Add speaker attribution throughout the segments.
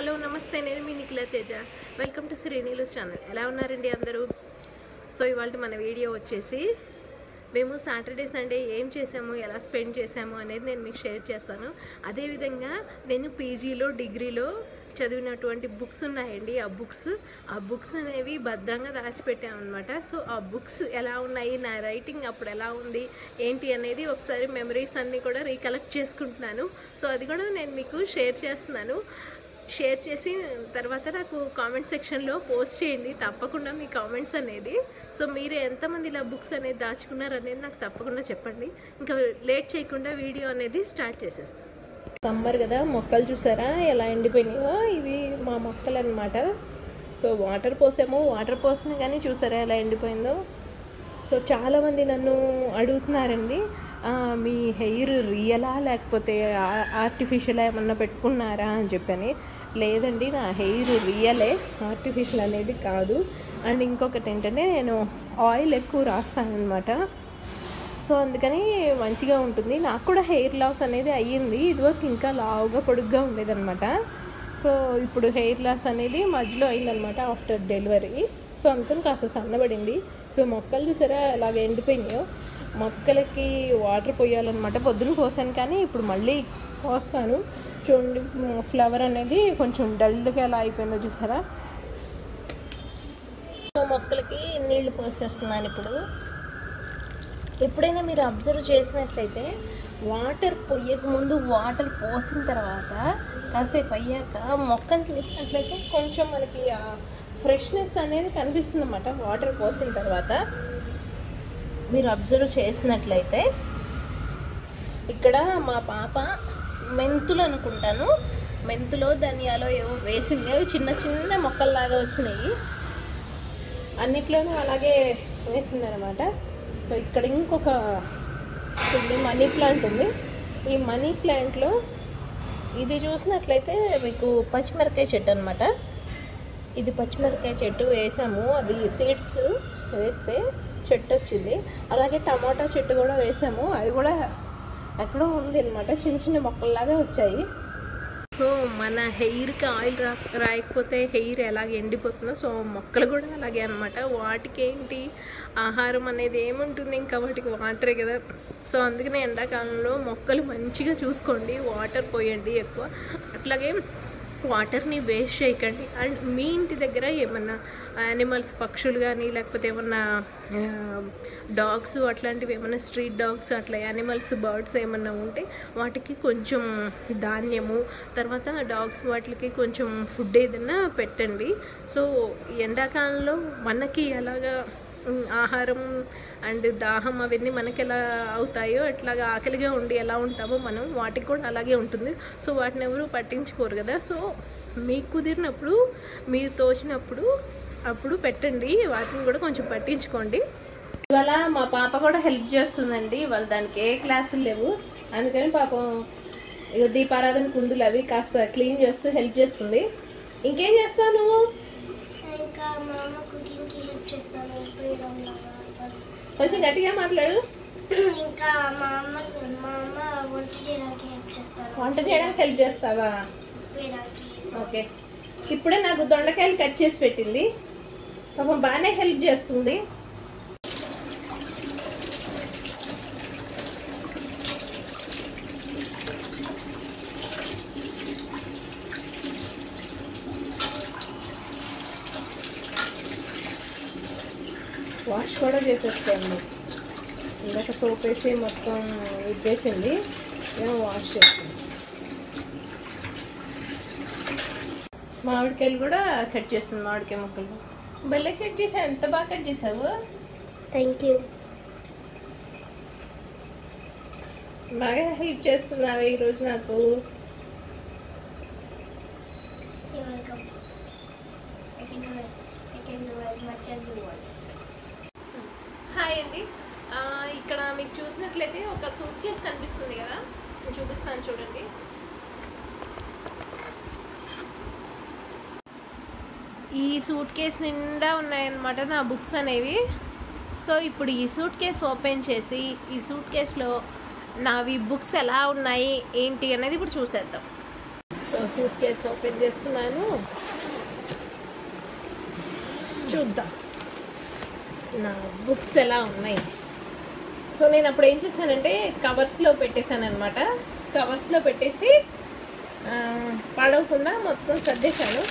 Speaker 1: Hello నమస్తే నేను మీ నిఖిల తేజ వెల్కమ్ టు శ్రీనీలు ఛానల్ ఎలా ఉన్నారండి అందరూ సో ఇవాళ మన వీడియో వచ్చేసి మేము సాటర్డే సండే ఏం చేసాము ఎలా స్పెండ్ చేసాము అనేది నేను మీకు షేర్ చేస్తాను అదేవిధంగా నేను పీజీలో డిగ్రీలో చదివినటువంటి బుక్స్ ఉన్నాయండి ఆ బుక్స్ ఆ బుక్స్ అనేవి భద్రంగా దాచిపెట్టామన్నమాట సో ఆ బుక్స్ ఎలా ఉన్నాయి నా రైటింగ్ అప్పుడు ఎలా ఉంది ఏంటి అనేది ఒకసారి మెమరీస్ అన్నీ కూడా రీకలెక్ట్ చేసుకుంటున్నాను సో అది కూడా నేను మీకు షేర్ చేస్తున్నాను షేర్ చేసి తర్వాత నాకు కామెంట్ సెక్షన్లో పోస్ట్ చేయండి తప్పకుండా మీ కామెంట్స్ అనేది సో మీరు ఎంతమంది ఇలా బుక్స్ అనేది దాచుకున్నారు అనేది నాకు తప్పకుండా చెప్పండి ఇంకా లేట్ చేయకుండా వీడియో అనేది స్టార్ట్ చేసేస్తాం సమ్మర్ కదా మొక్కలు చూసారా ఎలా ఎండిపోయినాయో ఇవి మా మొక్కలు అనమాట సో వాటర్ పోసాము వాటర్ పోసినా కానీ చూసారా ఎలా ఎండిపోయిందో సో చాలామంది నన్ను అడుగుతున్నారండి "ఆ, మీ హెయిర్ రియలా లేకపోతే ఆర్టిఫిషియల్ ఏమన్నా పెట్టుకున్నారా అని చెప్పని లేదండి నా హెయిర్ రియలే ఆర్టిఫిషియల్ అనేది కాదు అండ్ ఇంకొకటి ఏంటంటే నేను ఆయిల్ ఎక్కువ రాస్తాను అనమాట సో అందుకని మంచిగా ఉంటుంది నాకు కూడా హెయిర్ లాస్ అనేది అయ్యింది ఇదివరకు ఇంకా లావుగా పొడుగ్గా ఉండేదన్నమాట సో ఇప్పుడు హెయిర్ లాస్ అనేది మధ్యలో అయిందనమాట ఆఫ్టర్ డెలివరీ సో అందుకని కాస్త సన్నబడింది సో మొక్కలు చూసారా అలాగ ఎండిపోయినాయో మొక్కలకి వాటర్ పోయాలన్నమాట పొద్దున పోసాను కానీ ఇప్పుడు మళ్ళీ పోస్తాను చూడండి ఫ్లవర్ అనేది కొంచెం డల్గా ఎలా అయిపోయిందో చూసారా సో మొక్కలకి నీళ్లు పోసేస్తున్నాను ఇప్పుడు ఎప్పుడైనా మీరు అబ్జర్వ్ చేసినట్లయితే వాటర్ పొయ్యక ముందు వాటర్ పోసిన తర్వాత కాసేపు అయ్యాక మొక్కను చూసినట్లయితే కొంచెం మనకి ఆ ఫ్రెష్నెస్ అనేది కనిపిస్తుంది అన్నమాట వాటర్ పోసిన తర్వాత మీరు అబ్జర్వ్ చేసినట్లయితే ఇక్కడ మా పాప మెంతులు అనుకుంటాను మెంతులో ధనియాలో ఏవో వేసింది అవి చిన్న చిన్న మొక్కల్లాగా వచ్చినాయి అన్నిట్లోనూ అలాగే వేసిందనమాట సో ఇక్కడ ఇంకొక ఉంది మనీ ప్లాంట్ ఉంది ఈ మనీ ప్లాంట్లో ఇది చూసినట్లయితే మీకు పచ్చిమిరకాయ చెట్టు అనమాట ఇది పచ్చిమిరకాయ చెట్టు వేసాము అవి సీడ్స్ వేస్తే చెట్టు వచ్చింది అలాగే టమాటా చెట్టు కూడా వేసాము అది కూడా ఎక్కడో ఉంది అనమాట చిన్న చిన్న మొక్కల్లాగా వచ్చాయి సో మన హెయిర్కి ఆయిల్ రా రాయకపోతే హెయిర్ ఎలాగ ఎండిపోతుందో సో మొక్కలు కూడా అలాగే అనమాట వాటికి ఏంటి ఆహారం అనేది ఏముంటుంది ఇంకా వాటికి వాటరే కదా సో అందుకనే ఎండాకాలంలో మొక్కలు మంచిగా చూసుకోండి వాటర్ పోయండి ఎక్కువ అట్లాగే వాటర్ని వేస్ట్ చేయకండి అండ్ మీ ఇంటి దగ్గర ఏమన్నా యానిమల్స్ పక్షులు కానీ లేకపోతే ఏమన్నా డాగ్స్ అట్లాంటివి ఏమన్నా స్ట్రీట్ డాగ్స్ అట్లా యానిమల్స్ బర్డ్స్ ఏమన్నా ఉంటే వాటికి కొంచెం ధాన్యము తర్వాత డాగ్స్ వాటికి కొంచెం ఫుడ్ ఏదైనా పెట్టండి సో ఎండాకాలంలో మనకి ఎలాగా ఉమ్, ఆహారం అండ్ దాహం అవన్నీ మనకి ఎలా అవుతాయో అట్లాగా ఆకలిగా ఉండి ఎలా ఉంటామో మనం వాటికి కూడా అలాగే ఉంటుంది సో వాటిని ఎవరు పట్టించుకోరు కదా సో మీకు కుదిరినప్పుడు మీరు తోచినప్పుడు అప్పుడు పెట్టండి వాటిని కూడా కొంచెం పట్టించుకోండి ఇవాళ మా పాప కూడా హెల్ప్ చేస్తుందండి ఇవాళ దానికి ఏ క్లాసులు లేవు అందుకని పాపం ఇక దీపారాధన కుందులు అవి కాస్త క్లీన్ చేస్తూ హెల్ప్ చేస్తుంది ఇంకేం చేస్తావు నువ్వు
Speaker 2: ఇంకా మా అమ్మ కుకింగ్కి హెల్ప్ చేస్తాను ఫ్రీడమ్ లాగా
Speaker 1: కొంచెం గట్టిగా మాట్లాడు
Speaker 2: ఇంకా మా అమ్మ మా అమ్మ వంట చేయడానికి హెల్ప్ చేస్తాను
Speaker 1: వంట చేయడానికి హెల్ప్ చేస్తావా
Speaker 2: వేయడానికి
Speaker 1: ఓకే ఇప్పుడే నాకు దొండకాయలు కట్ చేసి పెట్టింది పాపం బాగానే హెల్ప్ చేస్తుంది వాష్ కూడా చేసేస్తాను ఇందాక సోప్ వేసి మొత్తం ఇద్దేసింది ఏమో వాష్ చేస్తుంది మామిడికాయలు కూడా కట్ చేస్తుంది మామిడికాయ ముక్కలు భలే కట్ చేసావు ఎంత బాగా కట్ చేసావు
Speaker 2: థ్యాంక్ యూ
Speaker 1: బాగా హెల్ప్ చేస్తున్నావు ఈరోజు నాకు
Speaker 2: welcome I can do I can do as much as you want
Speaker 1: hi అండి ఆ, ఇక్కడ మీకు చూసినట్లయితే ఒక సూట్ కేస్ కనిపిస్తుంది కదా నేను చూపిస్తాను చూడండి ఈ సూట్ కేస్ నిండా ఉన్నాయన్నమాట నా బుక్స్ అనేవి సో ఇప్పుడు ఈ సూట్ కేస్ ఓపెన్ చేసి ఈ సూట్ కేస్లో నావి బుక్స్ ఎలా ఉన్నాయి ఏంటి అనేది ఇప్పుడు చూసేద్దాం సో సూట్ కేస్ ఓపెన్ చేస్తున్నాను చూద్దాం నా బుక్స్ ఎలా ఉన్నాయి సో నేను అప్పుడు ఏం చేశానంటే కవర్స్లో పెట్టేశాను అనమాట కవర్స్లో పెట్టేసి ఆ, పడవకుండా మొత్తం సర్దేశాను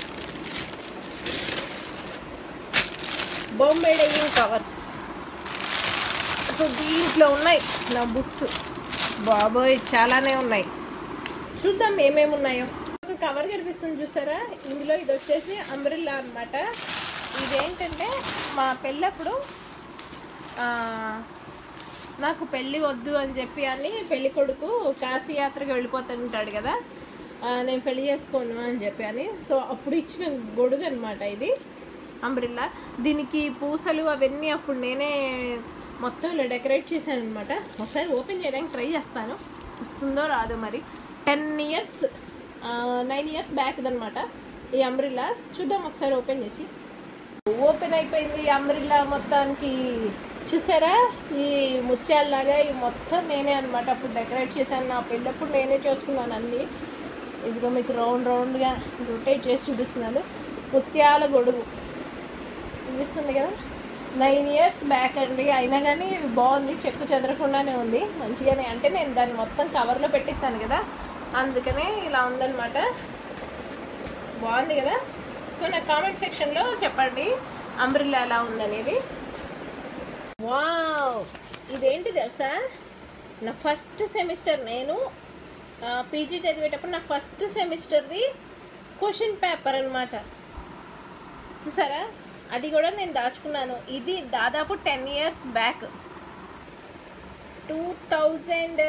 Speaker 1: బాంబే డైయింగ్ కవర్స్ సో దీంట్లో ఉన్నాయి నా బుక్స్ బాబోయ్ చాలానే ఉన్నాయి చూద్దాం ఏమేమి ఉన్నాయో ఒక కవర్ కనిపిస్తుంది చూసారా ఇందులో ఇది వచ్చేసి అంబ్రిల్లా అనమాట ఇదేంటంటే మా పెళ్ళప్పుడు ఆ, నాకు పెళ్ళి వద్దు అని చెప్పి అని పెళ్లి కొడుకు కాశీ యాత్రకు వెళ్ళిపోతుంటాడు కదా ఆ, నేను పెళ్లి చేసుకోను అని చెప్పి అని సో అప్పుడు ఇచ్చిన గొడుగు అనమాట ఇది అంబ్రిల్లా దీనికి పూసలు అవన్నీ అప్పుడు నేనే మొత్తం ఇలా డెకరేట్ చేశాను అనమాట ఒకసారి ఓపెన్ చేయడానికి ట్రై చేస్తాను వస్తుందో రాదో మరి ten years nine years back అనమాట ఈ అంబ్రిల్లా చూద్దాం ఒకసారి ఓపెన్ చేసి ఓపెన్ అయిపోయింది అంబ్రిల్లా మొత్తానికి చూసారా ఈ ముత్యాలలాగా ఈ మొత్తం నేనే అనమాట అప్పుడు డెకరేట్ చేశాను నా పెళ్ళప్పుడు నేనే చేసుకున్నాను అన్నీ ఇదిగో మీకు రౌండ్ రౌండ్గా రొటేట్ చేసి చూపిస్తున్నాను ముత్యాల గొడుగు చూపిస్తుంది కదా నైన్ ఇయర్స్ బ్యాక్ అండి అయినా కానీ బాగుంది చెక్కు చెదరకుండానే ఉంది మంచిగానే అంటే నేను దాన్ని మొత్తం కవర్లో పెట్టేశాను కదా అందుకనే ఇలా ఉందన్నమాట బాగుంది కదా సో నా కామెంట్ సెక్షన్లో చెప్పండి అంబ్రిల్లా ఎలా ఉందనేది వావ్ ఇదేంటి తెలుసా నా ఫస్ట్ సెమిస్టర్ నేను పీజీ చదివేటప్పుడు నా ఫస్ట్ సెమిస్టర్ది క్వశ్చన్ పేపర్ అనమాట చూసారా అది కూడా నేను దాచుకున్నాను ఇది దాదాపు ten years back two thousand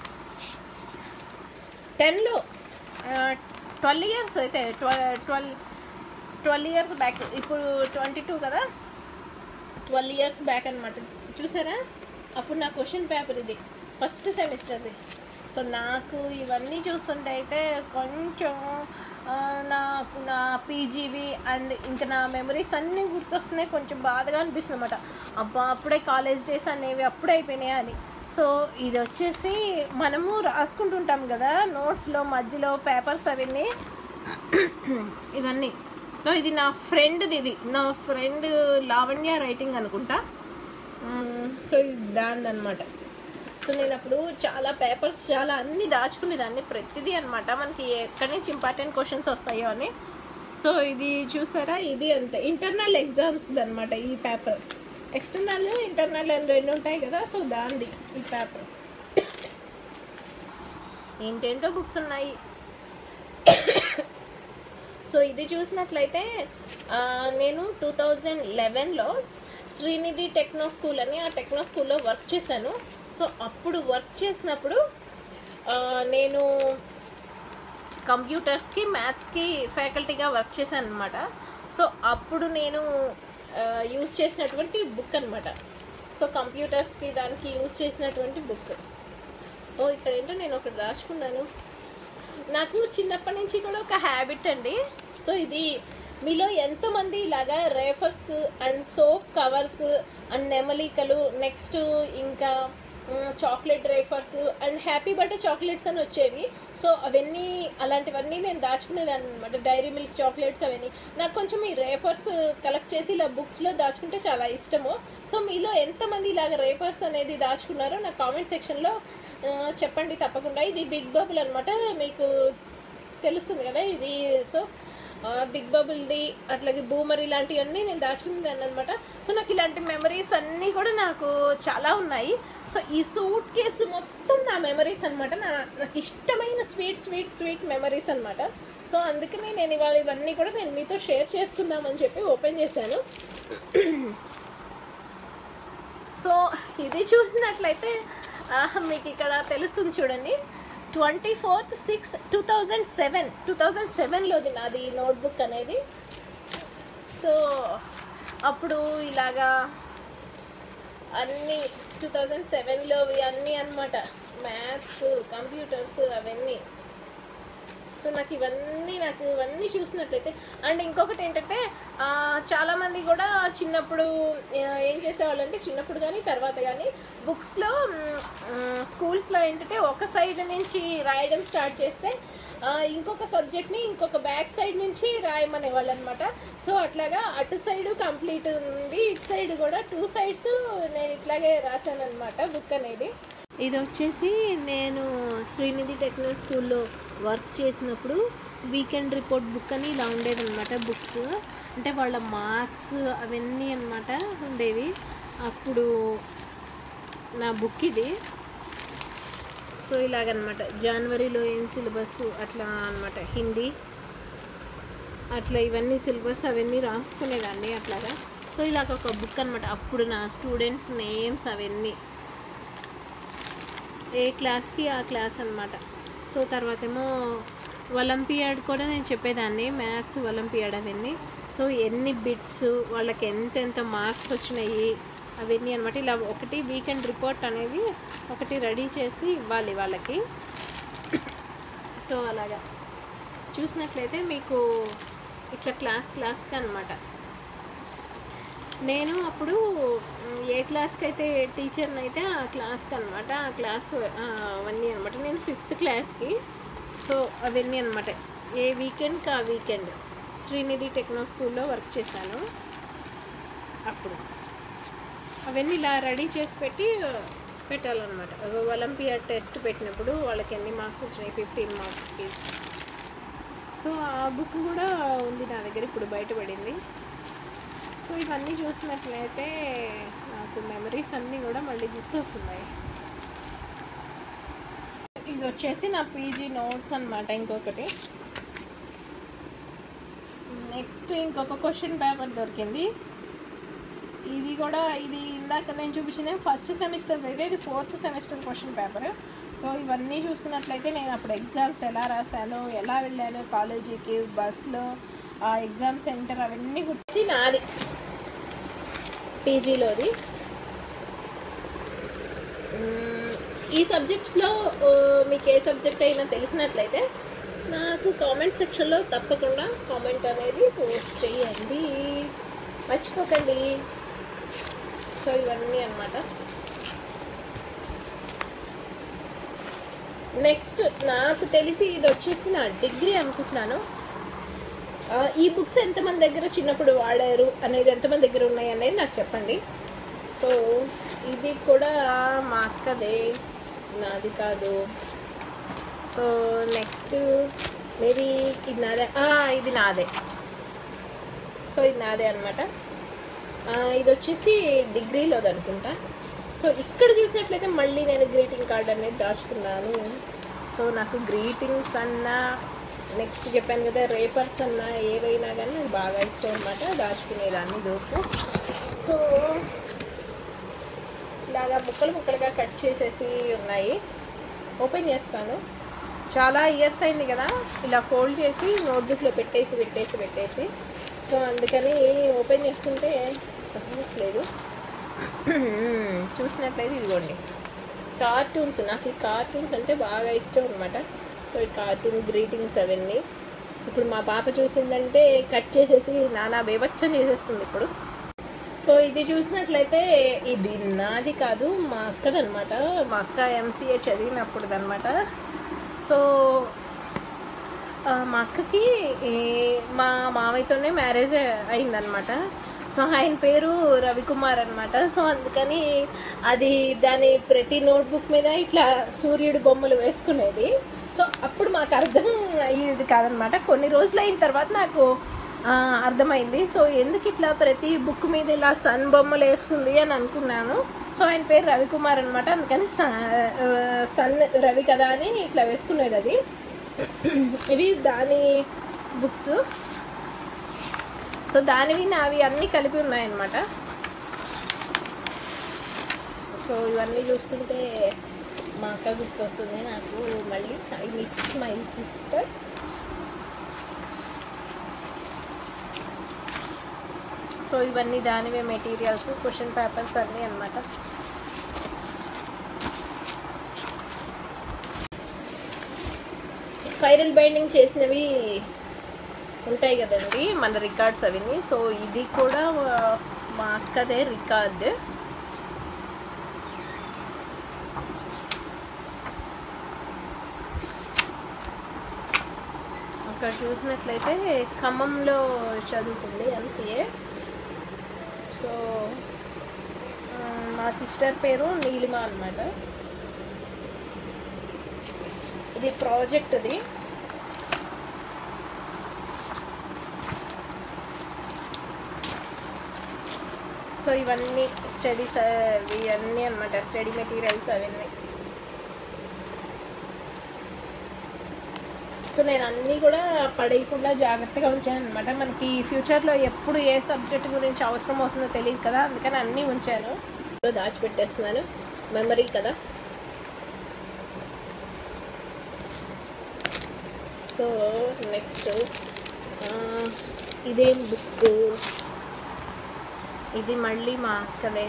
Speaker 1: టెన్లో ట్వెల్వ్ ఇయర్స్ అయితే ట్వెల్వ్ ట్వెల్వ్ ఇయర్స్ బ్యాక్ ఇప్పుడు ట్వంటీ టూ కదా ట్వెల్వ్ ఇయర్స్ బ్యాక్ అనమాట చూసారా అప్పుడు నా క్వశ్చన్ పేపర్ ఇది ఫస్ట్ సెమిస్టర్ది సో నాకు ఇవన్నీ చూస్తుంటే అయితే కొంచెం ఆ, నాకు నా పీజీవి అండ్ ఇంకా నా మెమరీస్ అన్నీ గుర్తొస్తున్నాయి కొంచెం బాధగా అనిపిస్తుంది అనమాట అబ్బా అప్పుడే కాలేజ్ డేస్ అనేవి అప్పుడే అయిపోయినాయి అని సో ఇది వచ్చేసి మనము రాసుకుంటుంటాం కదా నోట్స్లో మధ్యలో పేపర్స్ అవన్నీ ఇవన్నీ సో ఇది నా ఫ్రెండ్ది ఇది నా ఫ్రెండ్ లావణ్య రైటింగ్ అనుకుంటా మ్మ్. సో ఇది దాని అనమాట సో నేను అప్పుడు చాలా పేపర్స్ చాలా అన్ని దాచుకునేదాన్ని ప్రతిదీ అనమాట మనకి ఎక్కడి నుంచి ఇంపార్టెంట్ క్వశ్చన్స్ వస్తాయో అని సో ఇది చూసారా ఇది అంతే ఇంటర్నల్ ఎగ్జామ్స్ అనమాట ఈ పేపర్ ఎక్స్టర్నల్ ఇంటర్నల్ అని రెండు ఉంటాయి కదా సో దాంది ఈ పేపర్ ఏంటేంటో బుక్స్ ఉన్నాయి సో ఇది చూసినట్లయితే ఆ, నేను టూ థౌజండ్ లెవెన్లో శ్రీనిధి టెక్నో స్కూల్ అని ఆ టెక్నో స్కూల్లో వర్క్ చేశాను సో అప్పుడు వర్క్ చేసినప్పుడు ఆ, నేను కంప్యూటర్స్కి మ్యాథ్స్కి ఫ్యాకల్టీగా వర్క్ చేశాను అనమాట సో అప్పుడు నేను యూజ్ చేసినటువంటి బుక్ అనమాట సో కంప్యూటర్స్కి దానికి యూజ్ చేసినటువంటి బుక్ ఓ ఇక్కడ ఏంటో నేను ఒకటి దాచుకున్నాను నాకు చిన్నప్పటి నుంచి కూడా ఒక హ్యాబిట్ అండి సో ఇది మీలో ఎంతమంది ఇలాగా wrappers and soap covers and నెమలికలు నెక్స్ట్ ఇంకా chocolate wrappers and happy birthday chocolates అని వచ్చేవి సో అవన్నీ అలాంటివన్నీ నేను దాచుకునేదాన్ని అనమాట డైరీ మిల్క్ చాక్లెట్స్ అవన్నీ నాకు కొంచెం ఈ రేపర్స్ కలెక్ట్ చేసి ఇలా బుక్స్లో దాచుకుంటే చాలా ఇష్టము సో మీలో ఎంతమంది ఇలాగ రేపర్స్ అనేది దాచుకున్నారో నా కామెంట్ సెక్షన్లో చెప్పండి తప్పకుండా ఇది బిగ్ బబుల్ అనమాట మీకు తెలుస్తుంది కదా ఇది సో బిగ్ బబుల్ది అట్లాగే బూమర్ ఇలాంటివన్నీ నేను దాచుకునేదాన్ని అనమాట సో నాకు ఇలాంటి మెమరీస్ అన్నీ కూడా నాకు చాలా ఉన్నాయి సో ఈ సూట్ కేసు మొత్తం నా మెమరీస్ అనమాట నా నాకు ఇష్టమైన స్వీట్ స్వీట్ స్వీట్ మెమరీస్ అనమాట సో అందుకని నేను ఇవాళ ఇవన్నీ కూడా నేను మీతో షేర్ చేసుకుందామని చెప్పి ఓపెన్ చేశాను సో ఇది చూసినట్లయితే ఆ, మీకు ఇక్కడ తెలుస్తుంది చూడండి twenty fourth six two thousand seven two thousand సెవెన్లోది నాది నోట్బుక్ అనేది సో అప్పుడు ఇలాగా అన్నీ టూ థౌజండ్ సెవెన్లోవి అన్నీ అనమాట మ్యాథ్స్ కంప్యూటర్స్ అవన్నీ సో సో నాకు ఇవన్నీ నాకు ఇవన్నీ చూసినట్లయితే అండ్ ఇంకొకటి ఏంటంటే ఆ, చాలామంది కూడా చిన్నప్పుడు ఆ, ఏం చేసేవాళ్ళు అంటే చిన్నప్పుడు కానీ తర్వాత కానీ బుక్స్లో స్కూల్స్లో ఏంటంటే ఒక సైడ్ నుంచి రాయడం స్టార్ట్ చేస్తే ఆ, ఇంకొక సబ్జెక్ట్ని ఇంకొక బ్యాక్ సైడ్ నుంచి రాయమనేవాళ్ళు అనమాట సో అట్లాగా అటు సైడ్ కంప్లీట్ ఉంది ఇటు సైడ్ కూడా టూ సైడ్స్ నేను ఇట్లాగే రాశాను అనమాట బుక్ అనేది ఇది వచ్చేసి నేను శ్రీనిధి టెక్నో స్కూల్లో వర్క్ చేసినప్పుడు వీకెండ్ రిపోర్ట్ బుక్ అని ఇలా ఉండేదన్నమాట బుక్స్ అంటే వాళ్ళ మార్క్స్ అవన్నీ అన్నమాట ఉండేవి అప్పుడు నా బుక్ ఇది సో ఇలాగనమాట జనవరిలో ఏం సిలబస్ అట్లా అనమాట హిందీ అట్లా ఇవన్నీ సిలబస్ అవన్నీ రాసుకునేదాన్ని అట్లాగా సో ఇలాగ ఒక బుక్ అనమాట అప్పుడు నా స్టూడెంట్స్ నేమ్స్ అవన్నీ ఏ క్లాస్కి ఆ క్లాస్ అనమాట సో తర్వాత ఏమో ఒలింపియాడ్ కూడా నేను చెప్పేదాన్ని మ్యాథ్స్ ఒలింపియాడ్ అవన్నీ సో ఎన్ని బిట్స్ వాళ్ళకి ఎంతెంత మార్క్స్ వచ్చినాయి అవన్నీ అనమాట ఇలా ఒకటి వీకెండ్ రిపోర్ట్ అనేది ఒకటి రెడీ చేసి ఇవ్వాలి వాళ్ళకి సో అలాగా చూసినట్లయితే మీకు ఇట్లా క్లాస్ క్లాస్కి అనమాట నేను అప్పుడు మ్, ఏ క్లాస్కి అయితే టీచర్ని అయితే ఆ క్లాస్కి అనమాట ఆ క్లాస్ ఆ, అవన్నీ అనమాట నేను ఫిఫ్త్ క్లాస్కి సో అవన్నీ అనమాట ఏ వీకెండ్కి ఆ వీకెండ్ శ్రీనిధి టెక్నో స్కూల్లో వర్క్ చేశాను అప్పుడు అవన్నీ ఇలా రెడీ చేసి పెట్టి పెట్టాలన్నమాట ఒలింపియాడ్ టెస్ట్ పెట్టినప్పుడు వాళ్ళకి ఎన్ని మార్క్స్ వచ్చినాయి ఫిఫ్టీన్ మార్క్స్కి సో ఆ బుక్ కూడా ఉంది నా దగ్గర ఇప్పుడు బయటపడింది సో ఇవన్నీ చూసినట్లయితే నాకు మెమరీస్ అన్నీ కూడా మళ్ళీ గుర్తొస్తున్నాయి ఇది వచ్చేసి నా పీజీ నోట్స్ అన్నమాట ఇంకొకటి నెక్స్ట్ ఇంకొక క్వశ్చన్ పేపర్ దొరికింది ఇది కూడా ఇది ఇందాక నేను చూపించిన ఫస్ట్ సెమిస్టర్ అయితే ఇది fourth semester question paper so ఇవన్నీ చూస్తున్నట్లయితే నేను అప్పుడు ఎగ్జామ్స్ ఎలా రాశాను ఎలా వెళ్ళాను కాలేజీకి బస్లో ఆ ఎగ్జామ్ సెంటర్ అవన్నీ గుర్తి నాది పీజీలోది మ్మ్, ఈ సబ్జెక్ట్స్లో ఆ, మీకు ఏ సబ్జెక్ట్ అయినా తెలిసినట్లయితే నాకు కామెంట్ సెక్షన్లో తప్పకుండా కామెంట్ అనేది పోస్ట్ చేయండి మర్చిపోకండి సో ఇవన్నీ అన్నమాట నెక్స్ట్ నాకు తెలిసి ఇది వచ్చేసి నా డిగ్రీ అనుకుంటున్నాను ఆ, ఈ బుక్స్ ఎంతమంది దగ్గర చిన్నప్పుడు వాడారు అనేది ఎంతమంది దగ్గర ఉన్నాయి అనేది నాకు చెప్పండి సో ఇది కూడా మా అక్కదే నాది కాదు సో నెక్స్ట్ మేబీ ఇది నాదే ఆ, ఇది నాదే సో ఇది నాదే అనమాట ఇది వచ్చేసి డిగ్రీలోది అనుకుంటా సో ఇక్కడ చూసినట్లయితే మళ్ళీ నేను గ్రీటింగ్ కార్డ్ అనేది దాచుకున్నాను సో నాకు గ్రీటింగ్స్ అన్నా నెక్స్ట్ చెప్పాను కదా రేపర్స్ అన్నా ఏవైనా కానీ నాకు బాగా ఇష్టం అనమాట దాచుకునేదాన్ని దూపు సో ఇలాగా ముక్కలు ముక్కలుగా కట్ చేసేసి ఉన్నాయి ఓపెన్ చేస్తాను చాలా ఇయర్స్ అయింది కదా ఇలా ఫోల్డ్ చేసి నోట్బుక్లో పెట్టేసి పెట్టేసి పెట్టేసి సో అందుకని ఓపెన్ చేస్తుంటే తగ్గట్లేదు చూసినట్లయితే ఇదిగోండి కార్టూన్స్ నాకు ఈ కార్టూన్స్ అంటే బాగా ఇష్టం అనమాట సో ఈ కార్టూన్ గ్రీటింగ్స్ అవన్నీ ఇప్పుడు మా పాప చూసిందంటే కట్ చేసేసి నానా బేబచ్చం చేసేస్తుంది ఇప్పుడు సో ఇది చూసినట్లయితే ఇది నాది కాదు మా అక్కదనమాట మా అక్క ఎంసీఏ చదివినప్పుడుదనమాట సో ఆ, మా అక్కకి ఈ మా మామయ్యతోనే మ్యారేజ్ అయిందనమాట సో ఆయన పేరు రవికుమార్ అనమాట సో అందుకని అది దాని ప్రతి నోట్బుక్ మీద ఇట్లా సూర్యుడు బొమ్మలు వేసుకునేది సో అప్పుడు మాకు అర్థం అయ్యేది కాదనమాట కొన్ని రోజులు అయిన తర్వాత నాకు ఆ, అర్థమైంది సో ఎందుకు ఇట్లా ప్రతి బుక్ మీద ఇలా సన్ బొమ్మలు వేస్తుంది అని అనుకున్నాను సో ఆయన పేరు రవికుమార్ అనమాట అందుకని స- ఆ, సన్ రవి కదా అని ఇట్లా వేసుకునేది అది ఇవి దాని బుక్స్ సో దానివి నావి అన్నీ కలిపి ఉన్నాయన్నమాట సో ఇవన్నీ చూస్తుంటే మా అక్క గుర్తొస్తుంది నాకు మళ్ళీ I miss my sister so ఇవన్నీ దానివే మెటీరియల్స్ క్వశ్చన్ పేపర్స్ అన్నీ అన్నమాట స్పైరల్ బైండింగ్ చేసినవి ఉంటాయి కదండి మన రికార్డ్స్ అవన్నీ సో ఇది కూడా ఆ, మా అక్కదే రికార్డ్ అక్కడ చూసినట్లయితే ఖమ్మంలో చదువుకుంది ఎంసీఏ సో ఆ, మా సిస్టర్ పేరు నీలిమ అన్నమాట ఇది ప్రాజెక్ట్ది సో ఇవన్నీ స్టడీస్ ఇవన్నీ అనమాట స్టడీ మెటీరియల్స్ అవన్నీ సో నేను అన్నీ కూడా పడేయకుండా జాగ్రత్తగా ఉంచాను అనమాట మనకి ఫ్యూచర్లో ఎప్పుడు ఏ సబ్జెక్ట్ గురించి అవసరం అవుతుందో తెలియదు కదా అందుకని అన్నీ ఉంచాను దాచిపెట్టేస్తున్నాను మెమరీ కదా సో నెక్స్ట్ ఇదేం బుక్ ఇది మళ్ళీ మా అక్కదే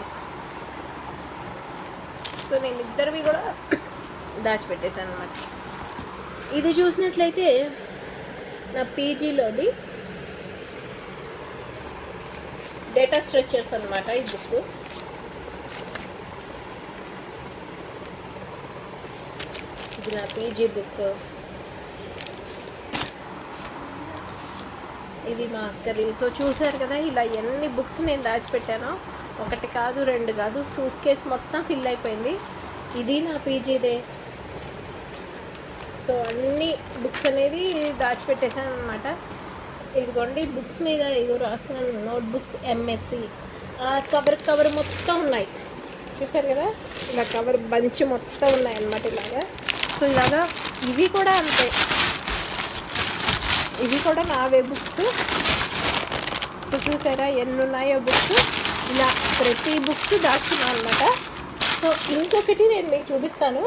Speaker 1: సో నేను ఇద్దరివి కూడా దాచిపెట్టేశాను అనమాట ఇది చూసినట్లయితే నా పీజీలోది డేటా స్ట్రక్చర్స్ అన్నమాట ఈ బుక్ ఇది నా పీజీ బుక్ ఇది మా అక్కది సో చూసారు కదా ఇలా ఎన్ని బుక్స్ నేను దాచిపెట్టానో ఒకటి కాదు రెండు కాదు సూట్ కేస్ మొత్తం ఫిల్ అయిపోయింది ఇది నా పీజీదే సో అన్ని బుక్స్ అనేది దాచిపెట్టేశాను అనమాట ఇదిగోండి బుక్స్ మీద ఇదిగో రాసుకున్నాను notebooks MSc cover cover మొత్తం ఉన్నాయి చూసారు కదా ఇలా కవర్ బంచ్ మొత్తం ఉన్నాయి అన్నమాట ఇలాగా సో ఇలాగా ఇవి కూడా అంతే ఇవి కూడా నావే బుక్స్ సో చూసారా ఎన్ని ఉన్నాయో బుక్స్ ఇలా ప్రతి బుక్స్ దాచుకున్నాను అనమాట సో ఇంకొకటి నేను మీకు చూపిస్తాను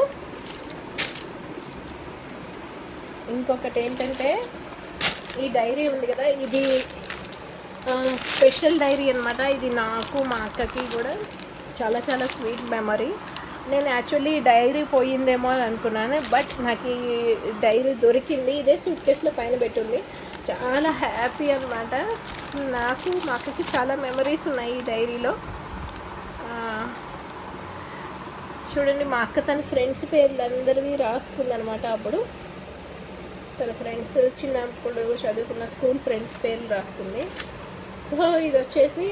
Speaker 1: ఇంకొకటి ఏంటంటే ఈ డైరీ ఉంది కదా ఇది ఆ, స్పెషల్ డైరీ అనమాట ఇది నాకు మా అక్కకి కూడా చాలా చాలా స్వీట్ మెమరీ నేను యాక్చువల్లీ డైరీ పోయిందేమో అని అనుకున్నాను బట్ నాకు ఈ డైరీ దొరికింది ఇదే సూట్ కేసులో పైన పెట్టుంది చాలా హ్యాపీ అనమాట నాకు మా అక్కకి చాలా మెమరీస్ ఉన్నాయి ఈ డైరీలో ఆ, చూడండి మా అక్క తన ఫ్రెండ్స్ పేర్లు అందరివి రాసుకుందనమాట అప్పుడు తన ఫ్రెండ్స్ చిన్నప్పుడు చదువుకున్న స్కూల్ ఫ్రెండ్స్ పేర్లు రాసుకుంది సో ఇది వచ్చేసి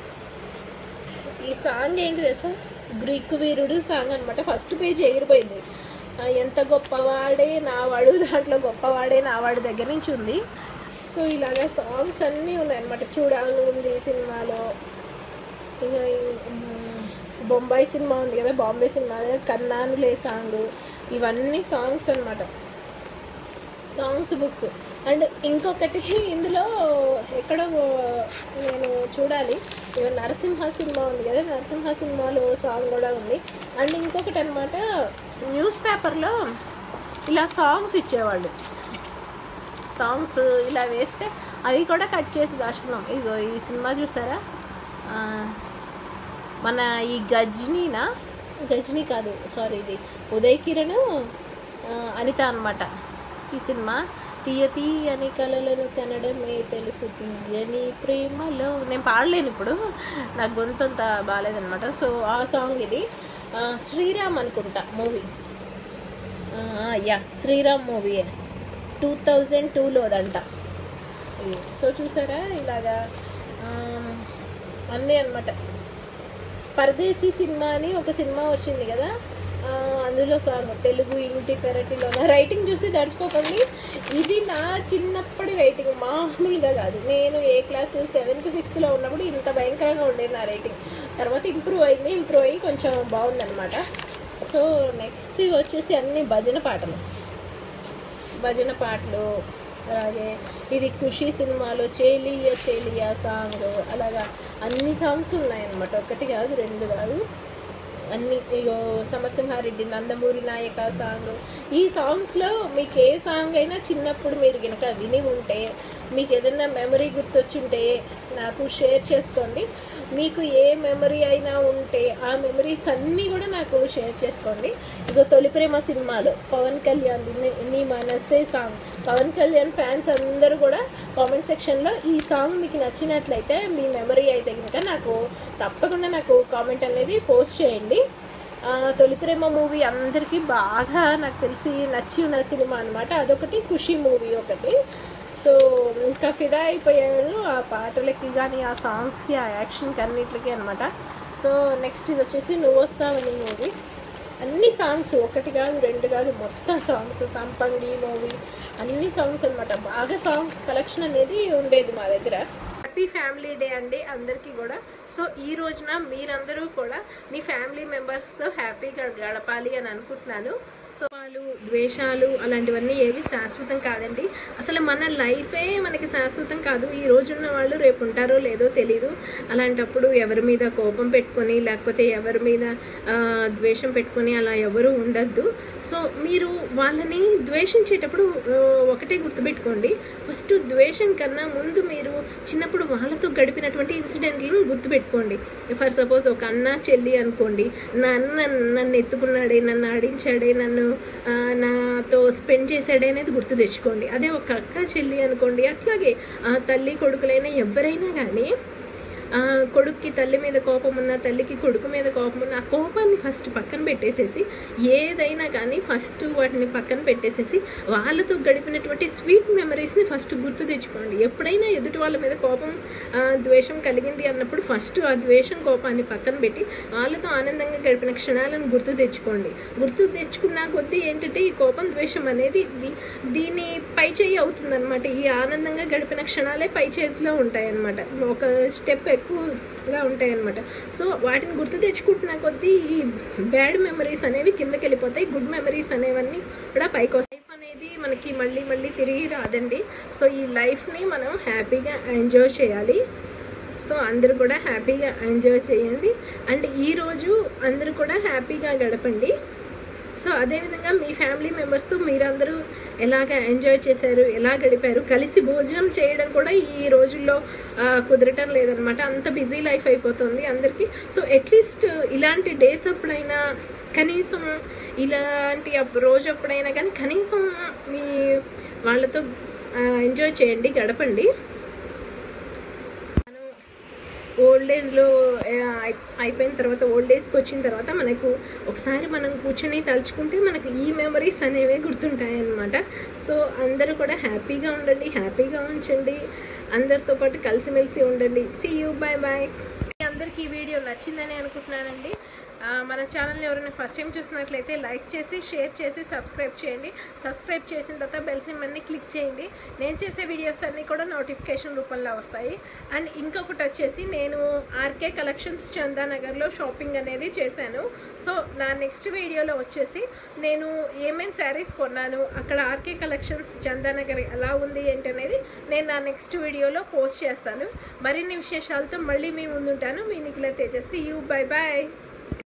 Speaker 1: ఈ సాంగ్ ఏంటి తెలుసా గ్రీకు వీరుడు సాంగ్ అనమాట ఫస్ట్ పేజ్ ఎగిరిపోయింది ఆ, ఎంత గొప్పవాడే నావాడు దాంట్లో గొప్పవాడే నావాడు దగ్గర నుంచి ఉంది సో ఇలాగా సాంగ్స్ అన్నీ ఉన్నాయి అనమాట చూడాలని ఉంది సినిమాలో ఇంకా ఈ, మ్, బొంబాయి సినిమా ఉంది కదా బాంబే సినిమా కన్నానులే సాంగ్ ఇవన్నీ సాంగ్స్ అన్నమాట సాంగ్స్ బుక్స్ అండ్ ఇంకొకటి ఇందులో ఎక్కడో నేను చూడాలి ఇక నరసింహ సినిమా ఉంది కదా నరసింహ సినిమాలో సాంగ్ కూడా ఉంది అండ్ ఇంకొకటి అనమాట న్యూస్ పేపర్లో ఇలా సాంగ్స్ ఇచ్చేవాళ్ళు సాంగ్స్ ఇలా వేస్తే అవి కూడా కట్ చేసి దాచుకున్నాం ఇగో ఈ సినిమా చూసారా ఆ, మన ఈ గజ్నీనా గజ్నీ కాదు సారీ ఇది ఉదయ్ కిరణ్ ఆ, అనిత అనమాట ఈ సినిమా తీయ తీయని కలలను కనడమే తెలుసు తీయని ప్రేమలో నేను పాడలేను ఇప్పుడు నా గొంతు అంత బాగాలేదనమాట సో ఆ సాంగ్ ఇది ఆ, శ్రీరామ్ అనుకుంటా movie yeah Sriram movie two thousand టూలోదంట ఇది సో చూసారా ఇలాగా ఆ, అన్నీ అనమాట పరదేశీ సినిమా అని ఒక సినిమా వచ్చింది కదా ఆ, అందులో సాంగ్ తెలుగు ఇంటి పెరటిలో రైటింగ్ చూసి దడిచిపోకండి ఇది నా చిన్నప్పటి రైటింగ్ మామూలుగా కాదు నేను ఏ క్లాస్ సెవెంత్ సిక్స్త్లో ఉన్నప్పుడు ఇంత భయంకరంగా ఉండేది నా రైటింగ్ తర్వాత ఇంప్రూవ్ అయింది ఇంప్రూవ్ అయ్యి కొంచెం బాగుందన్నమాట సో నెక్స్ట్ వచ్చేసి అన్ని భజన పాటలు భజన పాటలు అలాగే ఇది ఖుషి సినిమాలో చేలియ చేలియ సాంగ్ అలాగా అన్ని సాంగ్స్ ఉన్నాయన్నమాట ఒకటి కాదు రెండు కాదు అన్ని ఇగో సమరసింహారెడ్డి నందమూరి నాయక సాంగ్ ఈ సాంగ్స్లో మీకు ఏ సాంగ్ అయినా చిన్నప్పుడు మీరు కనుక విని ఉంటే మీకు ఏదైనా మెమరీ గుర్తొచ్చుంటే నాకు షేర్ చేసుకోండి మీకు ఏ మెమరీ అయినా ఉంటే ఆ మెమరీస్ అన్నీ కూడా నాకు షేర్ చేసుకోండి ఇదో తొలి ప్రేమ సినిమాలో పవన్ కళ్యాణ్ ని- నీ మనసే సాంగ్ పవన్ కళ్యాణ్ ఫ్యాన్స్ అందరూ కూడా కామెంట్ సెక్షన్లో ఈ సాంగ్ మీకు నచ్చినట్లయితే మీ మెమరీ అయితే కనుక నాకు తప్పకుండా నాకు కామెంట్ అనేది పోస్ట్ చేయండి ఆ, తొలి ప్రేమ మూవీ అందరికీ బాగా నాకు తెలిసి నచ్చి ఉన్న సినిమా అనమాట అదొకటి ఖుషి మూవీ ఒకటి సో ఇంకా ఫిదా అయిపోయారు ఆ పాటలకి కానీ ఆ సాంగ్స్కి ఆ యాక్షన్కి అన్నిటికీ అనమాట సో నెక్స్ట్ ఇది వచ్చేసి నువ్వు వస్తావని మూవీ అన్ని సాంగ్స్ ఒకటి కాదు రెండు కాదు మొత్తం సాంగ్స్ సంపంగి మూవీ అన్ని సాంగ్స్ అనమాట బాగా సాంగ్స్ కలెక్షన్ అనేది ఉండేది మా దగ్గర హ్యాపీ ఫ్యామిలీ డే అండి అందరికీ కూడా సో ఈ రోజున మీరందరూ కూడా మీ ఫ్యామిలీ మెంబర్స్తో హ్యాపీగా గడపాలి అని అనుకుంటున్నాను సో వాళ్ళు ద్వేషాలు అలాంటివన్నీ ఏవి శాశ్వతం కాదండి అసలు మన లైఫే మనకి శాశ్వతం కాదు ఈ రోజున్న వాళ్ళు రేపు ఉంటారో లేదో తెలీదు అలాంటప్పుడు ఎవరి మీద కోపం పెట్టుకొని లేకపోతే ఎవరి మీద ఆ, ద్వేషం పెట్టుకొని అలా ఎవరు ఉండద్దు సో మీరు వాళ్ళని ద్వేషించేటప్పుడు ఆ, ఒకటే గుర్తుపెట్టుకోండి ఫస్ట్ ద్వేషం కన్నా ముందు మీరు చిన్నప్పుడు వాళ్ళతో గడిపినటువంటి ఇన్సిడెంట్లను గుర్తుపెట్టుకోండి ఫర్ సపోజ్ ఒక అన్న చెల్లి అనుకోండి నా అన్న నన్ను ఎత్తుకున్నాడే నన్ను ఆడించాడే నన్ను ఆ, నాతో స్పెండ్ చేశాడే అనేది గుర్తు తెచ్చుకోండి అదే ఒక అక్క చెల్లి అనుకోండి అట్లాగే ఆ తల్లి కొడుకులైనా ఎవరైనా కానీ ఆ, కొడుక్కి తల్లి మీద కోపం ఉన్నా తల్లికి కొడుకు మీద కోపం ఉన్నా ఆ కోపాన్ని ఫస్ట్ పక్కన పెట్టేసేసి ఏదైనా కానీ ఫస్ట్ వాటిని పక్కన పెట్టేసేసి వాళ్ళతో గడిపినటువంటి స్వీట్ మెమరీస్ని ఫస్ట్ గుర్తు తెచ్చుకోండి ఎప్పుడైనా ఎదుటి వాళ్ళ మీద కోపం ఆ, ద్వేషం కలిగింది అన్నప్పుడు ఫస్ట్ ఆ ద్వేషం కోపాన్ని పక్కన పెట్టి వాళ్ళతో ఆనందంగా గడిపిన క్షణాలను గుర్తు తెచ్చుకోండి గుర్తు తెచ్చుకున్న కొద్దీ ఏంటంటే ఈ కోపం ద్వేషం అనేది దీ- దీని పై చేయి అవుతుందన్నమాట ఈ ఆనందంగా గడిపిన క్షణాలే పై చేతిలో ఉంటాయన్నమాట ఒక స్టెప్ ఎక్కువగా ఉంటాయన్నమాట సో వాటిని గుర్తు తెచ్చుకుంటున్న కొద్దీ ఈ బ్యాడ్ మెమరీస్ అనేవి కిందకి వెళ్ళిపోతాయి గుడ్ మెమరీస్ అనేవన్నీ కూడా పైకి వస్తాయి లైఫ్ అనేది మనకి మళ్ళీ మళ్ళీ తిరిగి రాదండి సో ఈ లైఫ్ని మనం హ్యాపీగా ఎంజాయ్ చేయాలి సో అందరూ కూడా హ్యాపీగా ఎంజాయ్ చేయండి అండ్ ఈరోజు అందరూ కూడా హ్యాపీగా గడపండి సో అదేవిధంగా మీ ఫ్యామిలీ మెంబర్స్తో మీరందరూ ఎలాగ ఎంజాయ్ చేశారు ఎలా గడిపారు కలిసి భోజనం చేయడం కూడా ఈ రోజుల్లో ఆ, కుదరటం లేదనమాట అంత బిజీ లైఫ్ అయిపోతుంది అందరికీ సో అట్లీస్ట్ ఇలాంటి డేస్ అప్పుడైనా కనీసం ఇలాంటి అప్- రోజు అప్పుడైనా కానీ కనీసం మీ వాళ్ళతో ఎంజాయ్ చేయండి గడపండి మనం ఓల్డ్ ఏజ్లో అయిపోయిన తర్వాత ఓల్డ్ ఏజ్కి వచ్చిన తర్వాత మనకు ఒకసారి మనం కూర్చొని తలుచుకుంటే మనకు ఈ మెమరీస్ అనేవి గుర్తుంటాయి అన్నమాట సో అందరూ కూడా హ్యాపీగా ఉండండి హ్యాపీగా ఉంచండి అందరితో పాటు కలిసిమెలిసి ఉండండి సీ యూ బాయ్ బాయ్ అందరికీ ఈ వీడియో నచ్చిందని అనుకుంటున్నానండి ఆ, మన ఛానల్ ఎవరైనా ఫస్ట్ టైం చూసినట్లయితే లైక్ చేసి షేర్ చేసి సబ్స్క్రైబ్ చేయండి సబ్స్క్రైబ్ చేసిన తర్వాత బెల్ సింబల్ని క్లిక్ చేయండి నేను చేసే వీడియోస్ అన్నీ కూడా నోటిఫికేషన్ రూపంలో వస్తాయి అండ్ ఇంకొకటి వచ్చేసి నేను ఆర్కే కలెక్షన్స్ చందానగర్లో షాపింగ్ అనేది చేశాను సో నా నెక్స్ట్ వీడియోలో వచ్చేసి నేను ఏమేమి శారీస్ కొన్నాను అక్కడ ఆర్కే కలెక్షన్స్ చందానగర్ ఎలా ఉంది ఏంటి అనేది నేను నా నెక్స్ట్ వీడియోలో పోస్ట్ చేస్తాను మరిన్ని విశేషాలతో మళ్ళీ మీ ముందుంటాను మీ Nikhila Tejaswi you bye bye